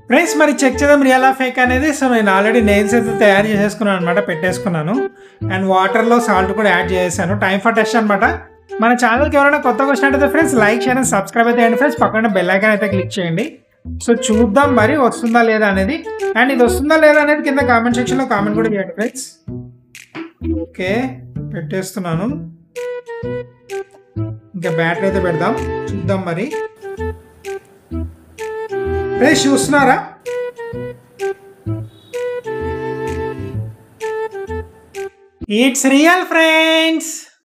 friends మరి check చేద్దాం real ఆ ఫేక్ అనేది సో నేను ఆల్రెడీ నెయిల్స్ అయితే తయారు చేసేసుకున్నాను అనమాట పెట్టేసుకున్నాను అండ్ వాటర్లో సాల్ట్ కూడా యాడ్ చేసేసాను టైం ఫర్ టెస్ట్ అనమాట మన ఛానల్కి ఎవరైనా కొత్తగా వచ్చినట్టయితే ఫ్రెండ్స్ లైక్ చేయండి సబ్స్క్రైబ్ అయితే చేయండి ఫ్రెండ్స్ పక్కన బెల్ ఐకాన్ అయితే క్లిక్ చేయండి సో చూద్దాం మరి వస్తుందా లేదా అనేది అండ్ ఇది వస్తుందా లేదా అనేది కింద కామెంట్ సెక్షన్లో కామెంట్ కూడా చేయండి ఫ్రెండ్స్ ఓకే పెట్టేస్తున్నాను ఇంకా బ్యాటరీ అయితే పెడదాం చూద్దాం మరి ఫ్రెండ్స్ చూస్తున్నారా ఇట్స్ రియల్ ఫ్రెండ్స్